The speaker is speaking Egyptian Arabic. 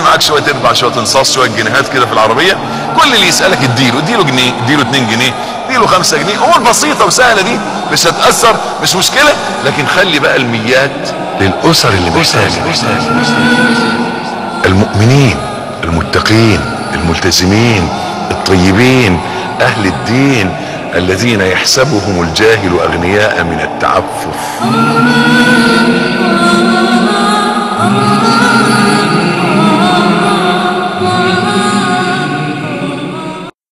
معاك شويه تربع شويه تنصاص شويه جنيهات كده في العربيه كل اللي يسالك اديله اديله جنيه اديله 2 جنيه اديله 5 جنيه امور بسيطه وسهله دي مش هتاثر مش مشكله لكن خلي بقى الميات للاسر اللي محتاجه المؤمنين المتقين الملتزمين الطيبين اهل الدين الذين يحسبهم الجاهل اغنياء من التعفف